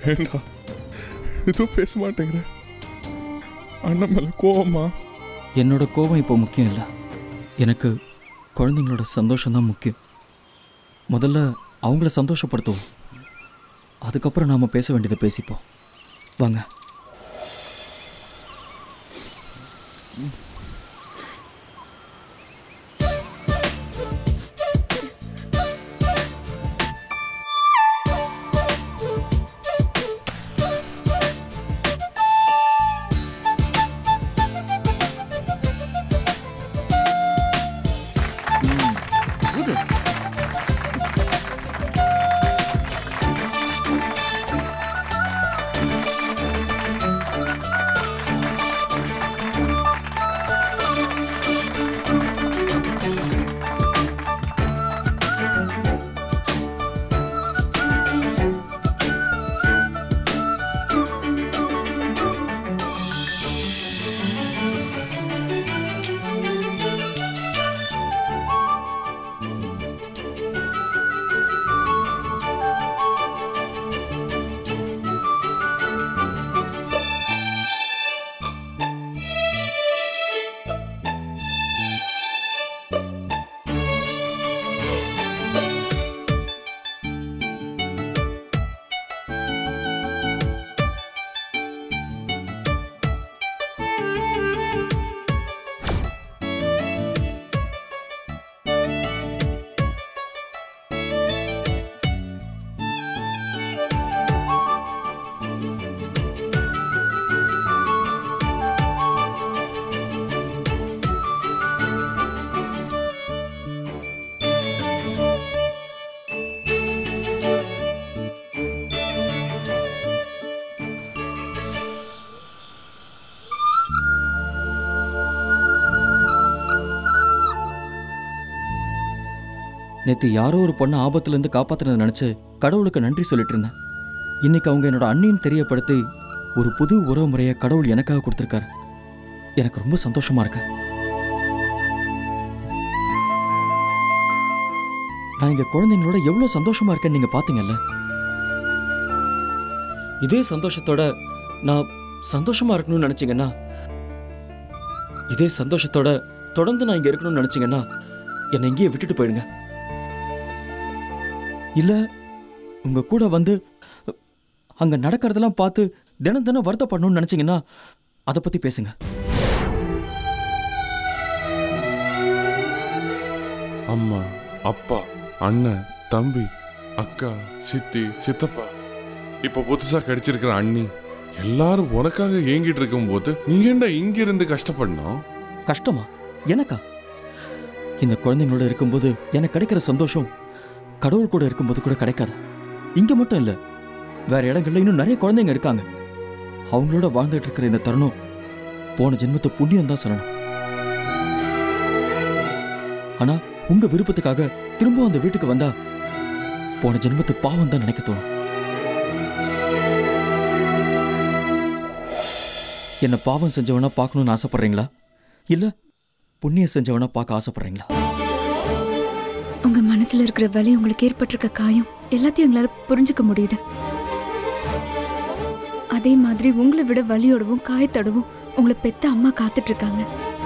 ஏண்டா எதுவும் பேச மாட்டேங்கிற அண்ணன் மேல கோவமா என்னோட கோபம் இப்போ முக்கியம் இல்லை எனக்கு குழந்தைங்களோட சந்தோஷம் தான் முக்கியம் முதல்ல அவங்கள சந்தோஷப்படுத்துவோம் அதுக்கப்புறம் நாம் பேச வேண்டியதை பேசிப்போம் வாங்க நேற்று யாரோ ஒரு பொண்ணை ஆபத்துலேருந்து காப்பாத்துறதை நினச்சி கடவுளுக்கு நன்றி சொல்லிட்டு இருந்தேன் இன்னைக்கு அவங்க என்னோட அண்ணின்னு தெரியப்படுத்தி ஒரு புது உறவு முறையை கடவுள் எனக்காக கொடுத்துருக்காரு எனக்கு ரொம்ப சந்தோஷமா இருக்கு நான் இங்க குழந்தைங்களோட எவ்வளவு சந்தோஷமா இருக்கேன்னு நீங்க பாத்தீங்கல்ல இதே சந்தோஷத்தோட நான் சந்தோஷமா இருக்கணும்னு நினைச்சீங்கன்னா இதே சந்தோஷத்தோட தொடர்ந்து நான் இங்க இருக்கணும்னு நினைச்சீங்கன்னா என்னை இங்கேயே விட்டுட்டு போயிடுங்க இல்ல உங்க கூட வந்து அங்க நடக்கிறதெல்லாம் பார்த்து தினம் தினம் வருத்தப்படணும்னு நினைச்சீங்கன்னா அதை பத்தி பேசுங்க அம்மா அப்பா அண்ணன் தம்பி அக்கா சித்தி சித்தப்பா இப்போ புதுசா கிடைச்சிருக்கிற அண்ணி எல்லாரும் உனக்காக ஏங்கிட்டு இருக்கும்போது நீ ஏன்டா இங்க இருந்து கஷ்டப்படணும் கஷ்டமா எனக்கா இந்த குழந்தைங்களோட இருக்கும்போது எனக்கு கிடைக்கிற சந்தோஷம் கடவுள் கூட இருக்கும்போது கூட கிடைக்காது இங்க மட்டும் இல்ல வேற இடங்கள்ல இன்னும் நிறைய குழந்தைங்க இருக்காங்க அவங்களோட வாழ்ந்துட்டு இருக்கிற இந்த தருணம் போன ஜென்மத்தை புண்ணியம் தான் சொல்லணும் ஆனா உங்க விருப்பத்துக்காக திரும்ப அந்த வீட்டுக்கு வந்தா போன ஜென்மத்து பாவம் தான் நினைக்க தோணும் என்ன பாவம் செஞ்சவனா பார்க்கணும்னு ஆசைப்படுறீங்களா இல்ல புண்ணியம் செஞ்சவனா பார்க்க ஆசைப்படுறீங்களா உங்க மனசுல இருக்கிற வலி உங்களுக்கு ஏற்பட்டிருக்க காயம் எல்லாத்தையும் எங்களால புரிஞ்சுக்க முடியுது அதே மாதிரி உங்களை விட வலியோடவும் காயத்தோடவும் உங்களை பெத்த அம்மா காத்துட்டு இருக்காங்க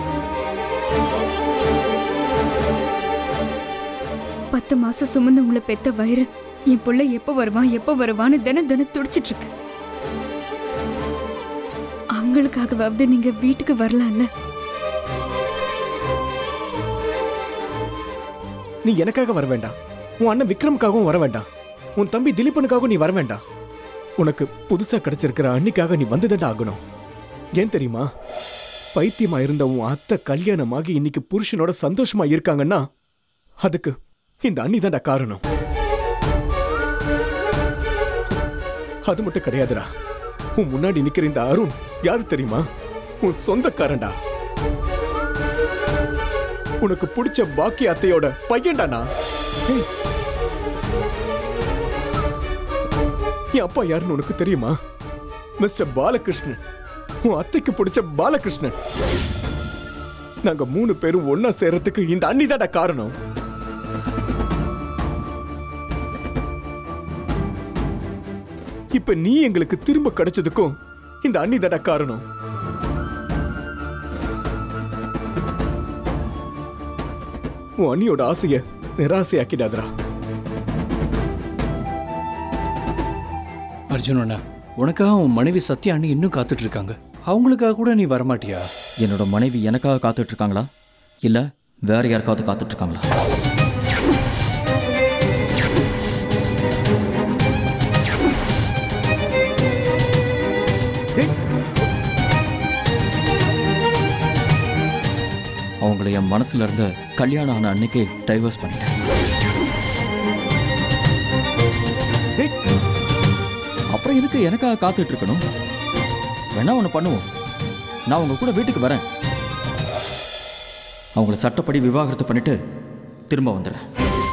பத்து மாசம் சுமந்து உங்களை பெத்த வயிறு என் புள்ள எப்போ வருவான் எப்போ வருவான்னு தினம் தினம் துடிச்சிட்டு இருக்கு அவங்களுக்காகவாவது நீங்க வீட்டுக்கு வரலாம்ல நீ எனக்காக வர வேண்டாம் உன் அண்ணன் விக்ரமுக்காகவும் வர வேண்டாம் உன் தம்பி திலீபனுக்காகவும் நீ வர வேண்டாம் உனக்கு புதுசா கிடைச்சிருக்கிற அன்னிக்காக நீ வந்துதான் ஆகணும் ஏன் தெரியுமா பைத்தியமா இருந்த உன் அத்தை கல்யாணமாகி இன்னைக்கு புருஷனோட சந்தோஷமா இருக்காங்கன்னா அதுக்கு இந்த அண்ணி தான்டா காரணம் அது மட்டும் கிடையாதுடா உன் முன்னாடி நிக்கிற இந்த அருண் யாரு தெரியுமா உன் சொந்தக்காரன்டா உனக்கு பிடிச்ச பாக்கி அத்தையோட பையன்டானா ஏய். என் அப்பா யாருன்னு உனக்கு தெரியுமா மிஸ்டர் பாலகிருஷ்ணன் உன் அத்தைக்கு பிடிச்ச பாலகிருஷ்ணன் நாங்க மூணு பேரும் ஒன்னா சேர்றதுக்கு இந்த அண்ணி காரணம் இப்ப நீ எங்களுக்கு திரும்ப கிடைச்சதுக்கும் இந்த அண்ணி தடா காரணம் உன் அண்ணியோட ஆசைய நிராசையாக்கிடாதடா அர்ஜுன் அண்ணா உனக்காக உன் மனைவி சத்யா அண்ணி இன்னும் காத்துட்டு இருக்காங்க அவங்களுக்காக கூட நீ வரமாட்டியா என்னோட மனைவி எனக்காக காத்துட்டு இருக்காங்களா இல்ல வேற யாருக்காவது காத்துட்டு இருக்காங்களா டேய், அவங்கள என் மனசுல இருந்த கல்யாணம் ஆன அன்னைக்கு டைவர்ஸ் பண்ணிட்டேன் டேய், அப்புறம் எதுக்கு எனக்காக காத்துட்டு இருக்கணும் வேணா ஒன்று பண்ணுவோம் நான் உங்க கூட வீட்டுக்கு வரேன் அவங்கள சட்டப்படி விவாகரத்து பண்ணிட்டு திரும்ப வந்துடுறேன்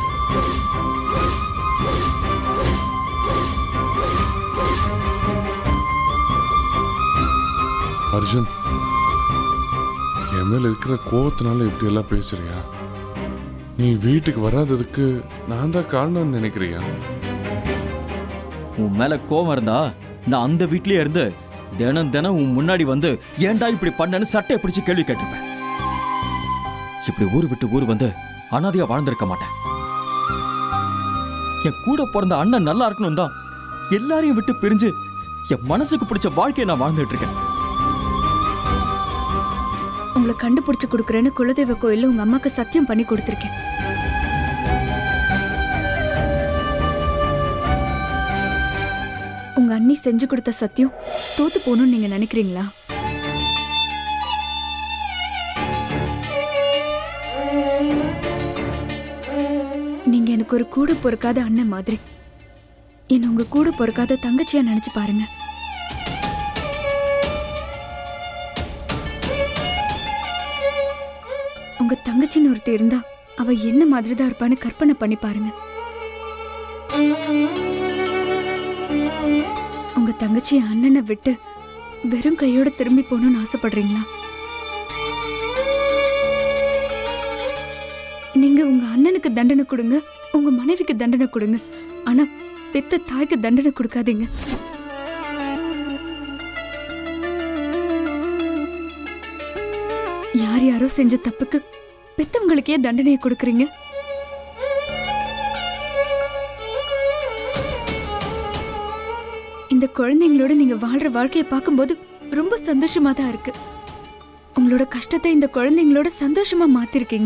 அர்ஜுன் என் மேல இருக்கிற கோவத்தினால இப்படி எல்லாம் பேசுறியா நீ வீட்டுக்கு வராததுக்கு நான் தான் காரணம்னு நினைக்கிறியா உன் மேல கோவம் இருந்தா நான் அந்த வீட்லயே இருந்து தினம் தினம் உன் முன்னாடி வந்து ஏன்டா இப்படி பண்ணேன்னு சட்டையை பிடிச்சு கேள்வி கேட்டிருப்பேன் இப்படி ஊர் விட்டு ஊர் வந்து அனாதையா வாழ்ந்திருக்க மாட்டேன் என் கூட பிறந்த அண்ணன் நல்லா இருக்கணும் தான் எல்லாரையும் விட்டு பிரிஞ்சு என் மனசுக்கு பிடிச்ச வாழ்க்கையை நான் வாழ்ந்துட்டு இருக்கேன் உங்களை கண்டுபிடிச்சு கொடுக்குறேன்னு குலதெய்வ கோயில்ல உங்க அம்மாக்கு சத்தியம் பண்ணி கொடுத்துருக்கேன் உங்க அண்ணி செஞ்சு கொடுத்த சத்தியம் தோத்து போகணும்னு நீங்க நினைக்கிறீங்களா நீங்க எனக்கு ஒரு கூட பொறுக்காத அண்ணன் மாதிரி என்ன உங்க கூட பொறுக்காத தங்கச்சியா நினைச்சு பாருங்க உங்க தங்கச்சின்னு ஒருத்தி இருந்தா அவ என்ன மாதிரி தான் இருப்பான்னு கற்பனை பண்ணி பாருங்க உங்க தங்கச்சி அண்ணனை விட்டு வெறும் கையோட திரும்பி போகணும்னு ஆசைப்படுறீங்களா நீங்க உங்க அண்ணனுக்கு தண்டனை கொடுங்க உங்க மனைவிக்கு தண்டனை கொடுங்க ஆனா பெத்த தாய்க்கு தண்டனை கொடுக்காதீங்க யார் யாரோ செஞ்ச தப்புக்கு பெத்தவங்களுக்கே தண்டனையை கொடுக்கறீங்க இந்த குழந்தைங்களோட நீங்க வாழ்ற வாழ்க்கையை பார்க்கும்போது ரொம்ப சந்தோஷமா தான் இருக்கு உங்களோட கஷ்டத்தை இந்த குழந்தைங்களோட சந்தோஷமா மாத்திருக்கீங்க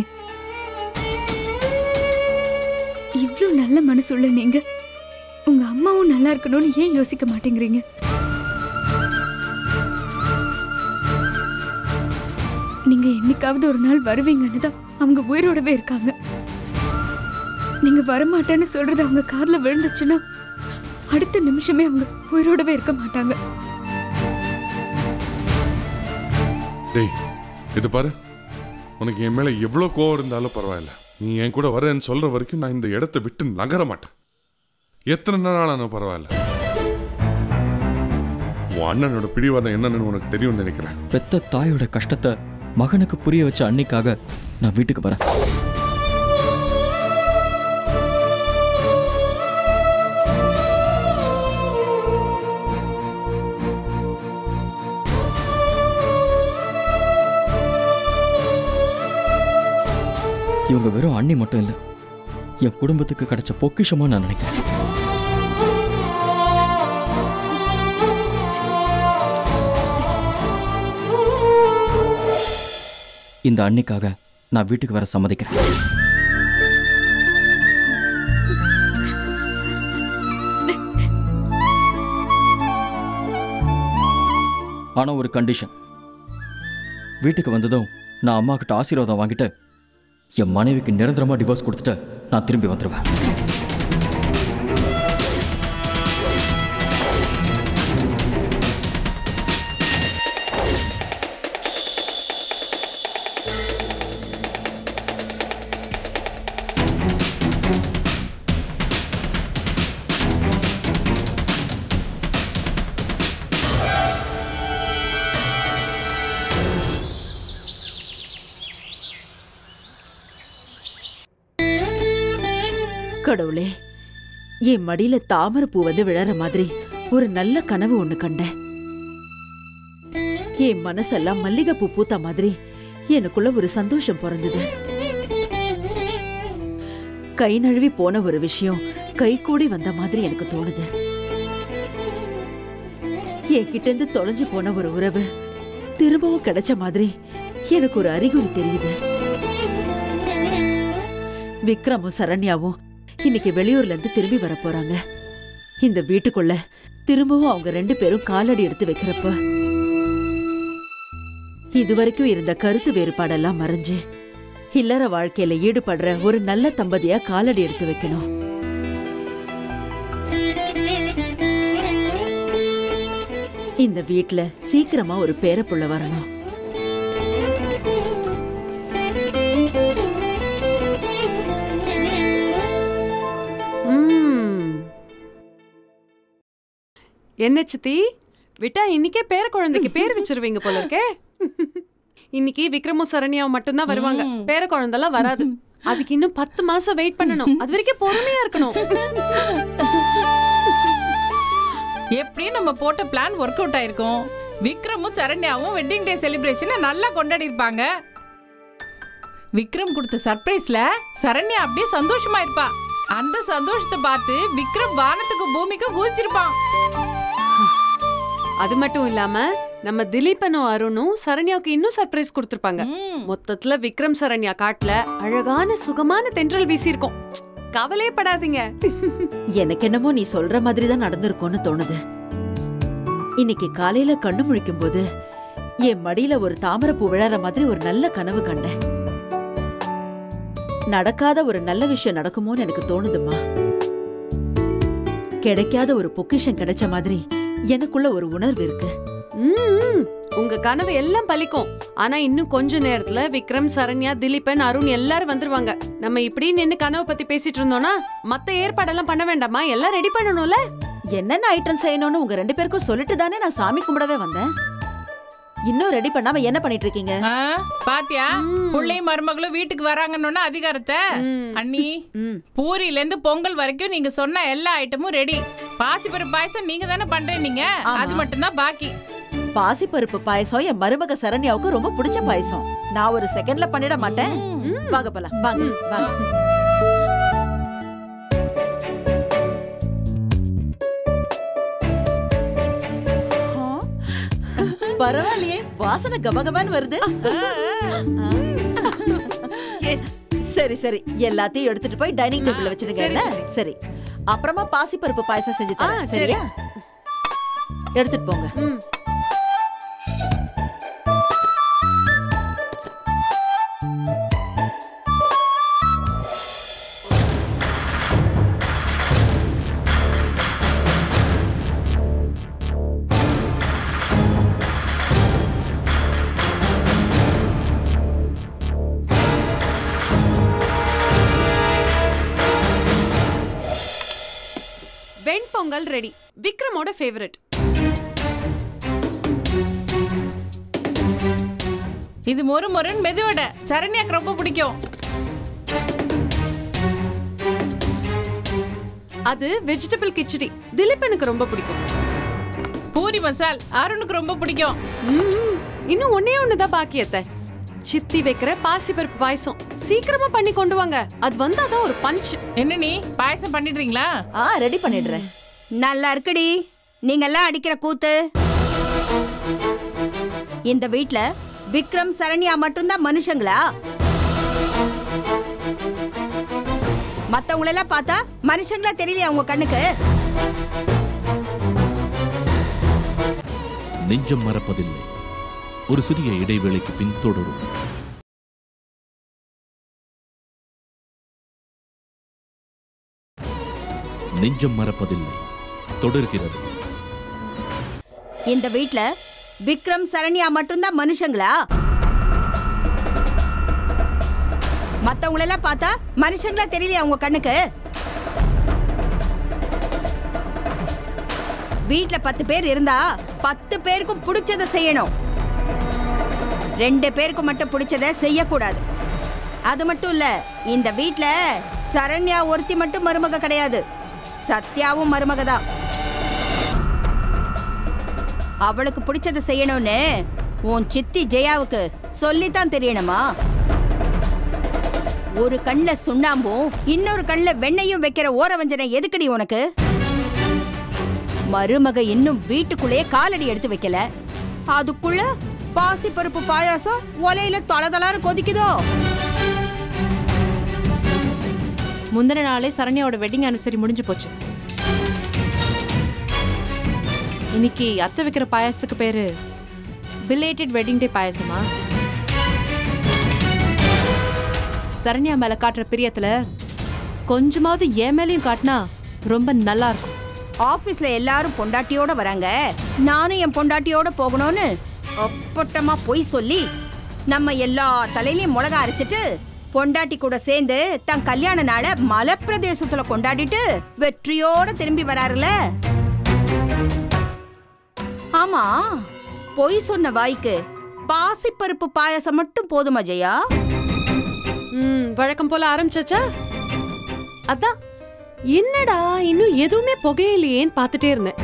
இவ்ளோ நல்ல மனசுள்ள நீங்க உங்க அம்மாவும் நல்லா இருக்கணும்னு ஏன் யோசிக்க மாட்டேங்கிறீங்க நீங்க என்னைக்காவது ஒரு நாள் வருவீங்கன்னு தான் அவங்க உயிரோடவே இருக்காங்க நீங்க வரமாட்டேன்னு சொல்றது அவங்க காதுல விழுந்துச்சுன்னா அடுத்த நிமிஷமே அவங்க உயிரோடவே இருக்க மாட்டாங்க டேய் இது பாரு உனக்கு என் மேல எவ்வளோ கோவம் இருந்தாலும் பரவாயில்ல நீ என் கூட வரேன்னு சொல்ற வரைக்கும் நான் இந்த இடத்த விட்டு நகர மாட்டேன் எத்தனை நாள் ஆனாலும் பரவாயில்ல உன் அண்ணனோட பிடிவாதம் என்னன்னு உனக்கு தெரியும்னு நினைக்கிறேன் பெத்த தாயோட கஷ்டத்தை மகனுக்கு புரிய வச்ச அன்னைக்காக நான் வீட்டுக்கு வரேன் இவங்க வெறும் அண்ணி மட்டும் இல்லை என் குடும்பத்துக்கு கிடைச்ச பொக்கிஷமா நான் நினைக்கிறேன் இந்த அன்னிக்காக நான் வீட்டுக்கு வர சம்மதிக்கிறேன் ஆனா ஒரு கண்டிஷன் வீட்டுக்கு வந்ததும் நான் அம்மா கிட்ட ஆசீர்வாதம் வாங்கிட்டு என் மனைவிக்கு நிரந்தரமா டிவோர்ஸ் கொடுத்துட்டு நான் திரும்பி வந்துடுவேன் கடவுளே என் மடியில தாமரை பூ வந்து விழற மாதிரி ஒரு நல்ல கனவு ஒண்ணு கண்டேன் என் மனசெல்லாம் மல்லிகைப்பூ பூத்த மாதிரி எனக்குள்ள ஒரு சந்தோஷம் பிறந்தது கை நழுவி போன ஒரு விஷயம் கை கூடி வந்த மாதிரி எனக்கு தோணுது என்கிட்ட இருந்து தொலைஞ்சு போன ஒரு உறவு திரும்பவும் கிடைச்ச மாதிரி எனக்கு ஒரு அறிகுறி தெரியுது விக்ரமும் சரண்யாவும் இன்னைக்கு வெளியூர்ல இருந்து திரும்பி வர போறாங்க இந்த வீட்டுக்குள்ள திரும்பவும் அவங்க ரெண்டு பேரும் காலடி எடுத்து வைக்கிறப்ப இதுவரைக்கும் இருந்த கருத்து வேறுபாடெல்லாம் மறைஞ்சு இல்லற வாழ்க்கையில ஈடுபடுற ஒரு நல்ல தம்பதியா காலடி எடுத்து வைக்கணும் இந்த வீட்ல சீக்கிரமா ஒரு பேரப்புள்ள வரணும் ம். என்ன சித்தி விட்டா இன்னைக்கே பேர குழந்தைக்கு பேர் வச்சிருவீங்க போல இருக்கே இன்னைக்கு விக்ரமும் சரண்யாவும் மட்டும்தான் வருவாங்க பேர குழந்தெல்லாம் வராது அதுக்கு இன்னும் பத்து மாசம் வெயிட் பண்ணணும் அது வரைக்கும் பொறுமையா இருக்கணும் எப்படியும் நம்ம போட்ட பிளான் ஒர்க் அவுட் ஆயிருக்கும் விக்ரமும் சரண்யாவும் வெட்டிங் டே செலிப்ரேஷனை நல்லா கொண்டாடி இருப்பாங்க விக்ரம் கொடுத்த சர்ப்ரைஸ்ல சரண்யா அப்படியே சந்தோஷமா இருப்பா அந்த சந்தோஷத்தை பார்த்து விக்ரம் வானத்துக்கு பூமிக்கு குதிச்சிருப்பான் அது மட்டும் இல்லாம நம்ம திலீபனும் அருணும் சரண்யாவுக்கு இன்னும் சர்ப்ரைஸ் கொடுத்திருப்பாங்க ம். மொத்தத்துல விக்ரம் சரண்யா காட்டுல அழகான சுகமான தென்றல் வீசியிருக்கும் கவலையே படாதீங்க எனக்கு என்னமோ நீ சொல்ற மாதிரி தான் நடந்திருக்கும்னு தோணுது இன்னைக்கு காலையில கண்ணு முழிக்கும் போது என் மடியில ஒரு தாமரைப்பூ விழற மாதிரி ஒரு நல்ல கனவு கண்டேன் நடக்காத ஒரு நல்ல விஷயம் நடக்குமோன்னு எனக்கு தோணுதுமா கிடைக்காத ஒரு பொக்கிஷம் கிடைச்ச மாதிரி எனக்குள்ள ஒரு உணர்வு இருக்கு ம், உங்க கனவு எல்லாம் பலிக்கும் ஆனா இன்னும் கொஞ்ச நேரத்துல விக்ரம் சரண்யா திலீபன் அருண் எல்லாரும் வந்துருவாங்க நம்ம இப்படி நின்னு கனவு பத்தி பேசிட்டு இருந்தோம்னா மத்த ஏற்பாடெல்லாம் பண்ண வேண்டாமா எல்லாம் ரெடி பண்ணணும்ல என்னென்ன ஐட்டம் செய்யணும்னு உங்க ரெண்டு பேருக்கும் சொல்லிட்டு தானே நான் சாமி கும்பிடவே வந்தேன் இன்னும் ரெடி பண்ணாம என்ன பண்ணிட்டு இருக்கீங்க ஆ, பாத்தியா ம். பிள்ளையும் மருமகளும் வீட்டுக்கு வராங்கன்னு அதிகாரத்தை ம். அண்ணி ம் பூரியில இருந்து பொங்கல் வரைக்கும் நீங்க சொன்ன எல்லா ஐட்டமும் ரெடி பாசிப்பருப்பு பாயசம் நீங்க தானே பண்றீங்க ஆமா. அது மட்டும்தான் பாக்கி பாசிப்பருப்பு பாயசம் என் மருமக சரண்யாவுக்கு ரொம்ப பிடிச்ச பாயசம் நான் ஒரு செகண்ட்ல பண்ணிட மாட்டேன் வாங்க போலாம் வாங்க வாங்க பரவாயில்லையே வாசனை கபகபான்னு வருது எஸ் சரி சரி எல்லாத்தையும் எடுத்துட்டு போய் டைனிங் டேபிள்ல வச்சிருங்க சரி, என்ன? சரி. சரி அப்புறமா பாசிப்பருப்பு பாயசம் செஞ்சு ஆ, தரேன் சரி. சரியா எடுத்துட்டு போங்க ம். வெண்பொங்கல் ரெடி விக்ரமோட ஃபேவரட் இது மொறு மொறுன்னு மெதுவடை சரண்யாக்கு ரொம்ப பிடிக்கும் அது வெஜிடபிள் கிச்சடி திலீபனுக்கு ரொம்ப பிடிக்கும் பூரி மசால் அருணுக்கு ரொம்ப பிடிக்கும் ம், இன்னும் ஒன்னே ஒண்ணுதான் பாக்கி அத்தை சித்தி வைக்கிற பாசிப்பருப்பு பாயசம் சீக்கிரமா பண்ணி கொண்டு வாங்க அது வந்தாதான் ஒரு பஞ்ச் என்ன நீ பாயசம் பண்ணிடுறீங்களா ஆ ரெடி பண்ணிடுறேன் நல்லா இருக்குடி நீங்கெல்லாம் அடிக்கிற கூத்து இந்த வீட்ல விக்ரம் சரண்யா மட்டும்தான் மனுஷங்களா மத்தவங்களெல்லாம் பார்த்தா மனுஷங்களா தெரியலையா உங்க கண்ணுக்கு நெஞ்சம் மறப்பதில்லை ஒரு சிறிய இடைவேளைக்கு பின் தொடரும் நெஞ்சம் மறப்பதில்லை தொடர்கிறது இந்த வீட்ல விக்ரம் சரண்யா மட்டும்தான் மனுஷங்களா மத்தவங்களெல்லாம் பார்த்தா மனுஷங்களா தெரியலையா உங்க கண்ணுக்கு வீட்ல பத்து பேர் இருந்தா பத்து பேருக்கும் பிடிச்சத செய்யணும் ரெண்டு பேருக்கு மட்டும் பிடிச்சத செய்யக்கூடாது அது மட்டும் இல்ல இந்த வீட்ல சரண்யா ஒருத்தி மட்டும் மருமக கிடையாது சத்யாவும் மருமக தான் அவளுக்கு பிடிச்சதை செய்யணும்னு உன் சித்தி ஜெயாவுக்கு சொல்லித்தான் தெரியணுமா ஒரு கண்ணுல சுண்ணாம்பும் இன்னொரு கண்ணுல வெண்ணையும் வைக்கிற ஓரவஞ்சனை எதுக்குடி உனக்கு மருமக இன்னும் வீட்டுக்குள்ளேயே காலடி எடுத்து வைக்கல அதுக்குள்ள பாசி பருப்பு பாயாசம் ஒலையில தொளதொளான்னு கொதிக்குதோ முந்தின நாளே சரண்யாவோட வெட்டிங் அனிவர்சரி முடிஞ்சு போச்சு இன்னைக்கு அத்தை வைக்கிற பாயாசத்துக்கு பேரு பிலேட்டட் வெட்டிங் டே பாயாசமா சரண்யா மேல காட்டுற பிரியத்துல கொஞ்சமாவது என் மேலயும் காட்டினா ரொம்ப நல்லா இருக்கும் ஆபீஸ்ல எல்லாரும் பொண்டாட்டியோட வராங்க நானும் என் பொண்டாட்டியோட போகணும்னு அப்பட்டமா பொய் சொல்லி நம்ம எல்லா தலையிலயும் மிளகா அரைச்சிட்டு பொண்டாட்டி கூட சேர்ந்து தன் கல்யாண நாளை மலைப்பிரதேசத்துல கொண்டாடிட்டு வெற்றியோட திரும்பி வராருல ஆமா பொய் சொன்ன வாய்க்கு பாசிப்பருப்பு பாயாசம் மட்டும் போதுமா ஜெயா ம் வழக்கம் போல ஆரம்பிச்சாச்சா அதான் என்னடா இன்னும் எதுவுமே புகையிலையேன்னு பார்த்துட்டே இருந்தேன்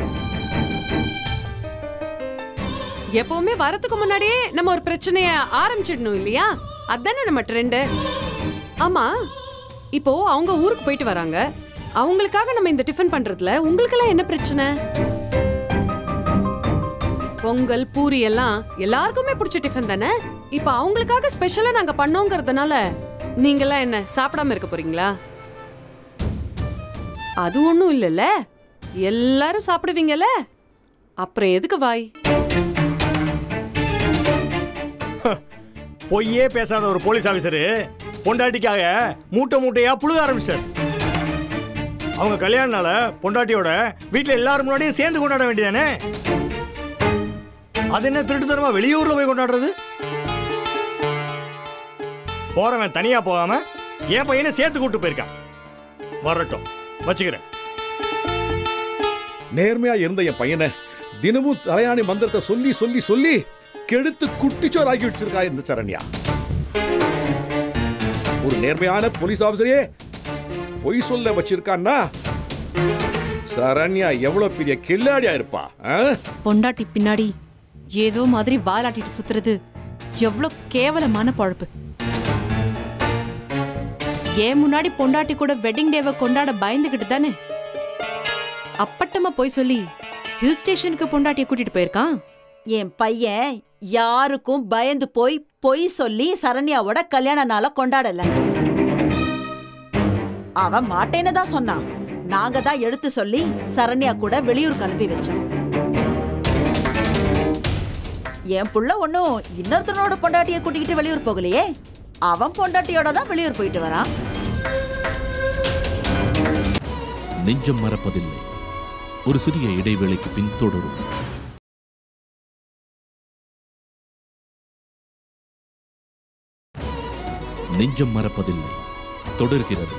எப்பவுமே வரதுக்கு முன்னாடியே நம்ம ஒரு பிரச்சனைய ஆரம்பிச்சிடணும் இல்லையா அதானே நம்ம ட்ரெண்டு ஆமா இப்போ அவங்க ஊருக்கு போயிட்டு வராங்க அவங்களுக்காக நம்ம இந்த டிஃபன் பண்றதுல உங்களுக்கெல்லாம் என்ன பிரச்சனை பொங்கல் பூரி எல்லாம் எல்லாருக்குமே பிடிச்ச டிஃபன் தானே இப்போ அவங்களுக்காக ஸ்பெஷலா நாங்க பண்ணோங்கிறதுனால நீங்கெல்லாம் என்ன சாப்பிடாம இருக்க போறீங்களா அது ஒண்ணும் இல்லைல்ல எல்லாரும் சாப்பிடுவீங்கல்ல அப்புறம் எதுக்கு வாய் பொய்யே பேசாத ஒரு போலீஸ் ஆபீசரு பொண்டாட்டிக்காக மூட்டை மூட்டையா புழுக ஆரம்பிச்சார் அவங்க கல்யாணனால பொண்டாட்டியோட வீட்டுல எல்லாரும் முன்னாடியும் சேர்ந்து கொண்டாட வேண்டியதானே அது என்ன திருட்டுத்தனமா வெளியூர்ல போய் கொண்டாடுறது போறவன் தனியா போகாம என் பையனை சேர்த்து கூட்டு போயிருக்கான் வரட்டும் வச்சுக்கிறேன் நேர்மையா இருந்த என் பையனை தினமும் தலையாணி மந்திரத்தை சொல்லி சொல்லி சொல்லி கெடுத்து குட்டிச்சோர் ஆக்கி வச்சிருக்கா இந்த சரண்யா ஒரு நேர்மையான போலீஸ் ஆபீசரே பொய் சொல்ல வச்சிருக்கான்னா சரண்யா எவ்வளவு பெரிய கில்லாடியா இருப்பா ஆ? பொண்டாட்டி பின்னாடி ஏதோ மாதிரி வாலாட்டிட்டு சுத்துறது எவ்வளோ கேவலமான பொழப்பு ஏன் முன்னாடி பொண்டாட்டி கூட வெட்டிங் டேவை கொண்டாட பயந்துகிட்டு தானே அப்பட்டமா போய் சொல்லி ஹில் ஸ்டேஷனுக்கு பொண்டாட்டியை கூட்டிட்டு போயிருக்கான் என் பையன் யாருக்கும் பயந்து போய் பொய் சொல்லி சரண்யாவோட கல்யாண நாளை கொண்டாடல அவன் மாட்டேன்னு தான் சொன்னான் நாங்க தான் எடுத்து சொல்லி சரண்யா கூட வெளியூருக்கு அனுப்பி வச்சோம் என் புள்ள ஒன்னும் இன்னொருத்தனோட பொண்டாட்டியை கூட்டிக்கிட்டு வெளியூர் போகலையே அவன் பொண்டாட்டியோட தான் வெளியூர் போயிட்டு வரான் நெஞ்சம் மறப்பதில்லை ஒரு சிறிய இடைவேளைக்கு பின் தொடரும் நெஞ்சம் மறப்பதில்லை தொடர்கிறது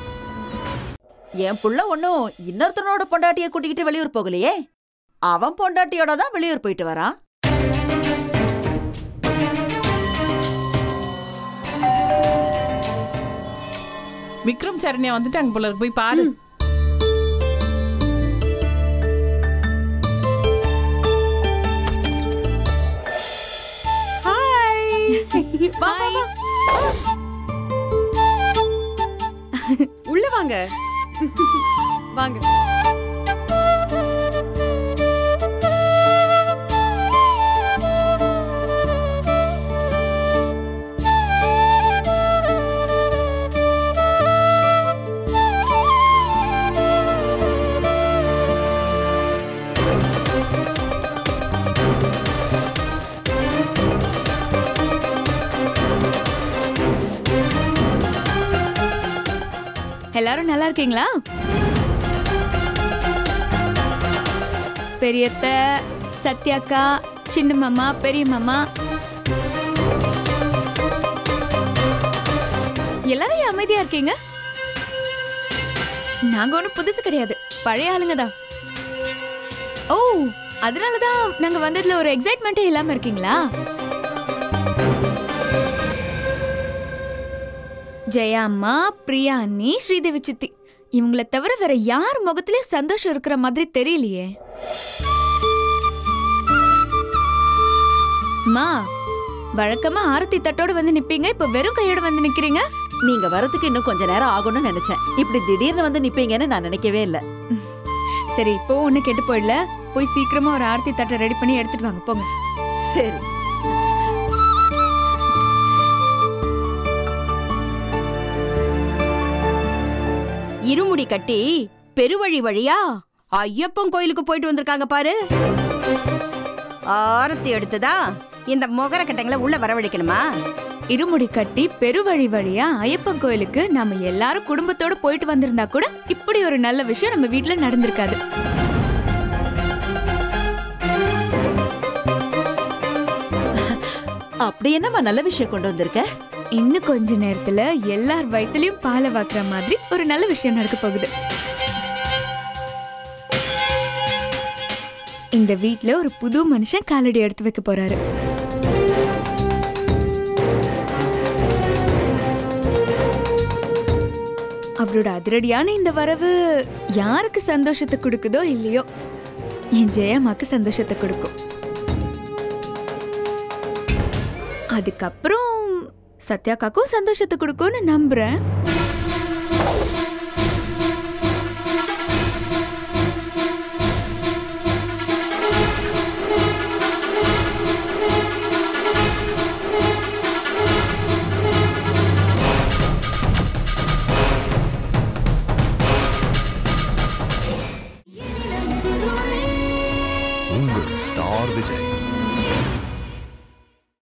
என் புள்ள ஒன்னும் இன்னொருத்தனோட பொண்டாட்டியை கூட்டிக்கிட்டு வெளியூர் போகலையே அவன் பொண்டாட்டியோட தான் வெளியூர் போயிட்டு வரான் விக்ரம் சரண்யா வந்துட்டாங்க போல இருக்கு. போய் பாரு வா, வா, வா. உள்ள வாங்க வாங்க எல்லாரும் நல்லா இருக்கீங்களா பெரியத்த சத்யாக்கா சின்ன மாமா பெரிய மாமா எல்லாரும் ஏன் அமைதியா இருக்கீங்க நாங்க ஒண்ணும் புதுசு கிடையாது பழைய ஆளுங்க தான் ஓ அதனாலதான் நாங்க வந்ததுல ஒரு எக்ஸைட்மெண்ட்டே இல்லாம இருக்கீங்களா ஜெயா அம்மா பிரியா அண்ணி ஸ்ரீதேவி சித்தி இவங்கள தவிர வேற யார் முகத்திலயும் சந்தோஷம் இருக்கிற மாதிரி தெரியலையே மா வழக்கமா ஆரத்தி தட்டோட வந்து நிப்பீங்க இப்ப வெறும் கையோட வந்து நிக்கிறீங்க நீங்க வரதுக்கு இன்னும் கொஞ்ச நேரம் ஆகும்னு நினைச்சேன் இப்படி திடீர்னு வந்து நிப்பீங்கன்னு நான் நினைக்கவே இல்ல சரி இப்போ ஒண்ணு கெட்டு போயிடல போய் சீக்கிரமா ஒரு ஆரத்தி தட்டை ரெடி பண்ணி எடுத்துட்டு வாங்க போங்க சரி இருமுடி கட்டி பெருவழி வழியா ஐயப்பன் கோயிலுக்கு போயிட்டு வந்திருக்காங்க பாரு ஆரத்தி எடுத்ததா இந்த முகர கட்டைங்களை உள்ள வரவழைக்கணுமா இருமுடி கட்டி பெருவழி வழியா ஐயப்பன் கோயிலுக்கு நாம எல்லாரும் குடும்பத்தோட போயிட்டு வந்திருந்தா கூட இப்படி ஒரு நல்ல விஷயம் நம்ம வீட்ல நடந்திருக்காது அப்படி என்னம்மா நல்ல விஷயம் கொண்டு வந்திருக்க இன்னும் கொஞ்ச நேரத்துல எல்லார் வயித்துலயும் பாலை வாக்குற மாதிரி ஒரு நல்ல விஷயம் நடக்க போகுது இந்த வீட்ல ஒரு புது மனுஷன் காலடி எடுத்து வைக்க போறாரு அவரோட அதிரடியான இந்த வரவு யாருக்கு சந்தோஷத்தை கொடுக்குதோ இல்லையோ என் ஜெயம்மாக்கு சந்தோஷத்தை கொடுக்கும் அதுக்கப்புறம் சத்யாக்காக்கும் சந்தோஷத்தை கொடுக்கும்னு நம்புறேன் உங்கள் ஸ்டார் விஜய்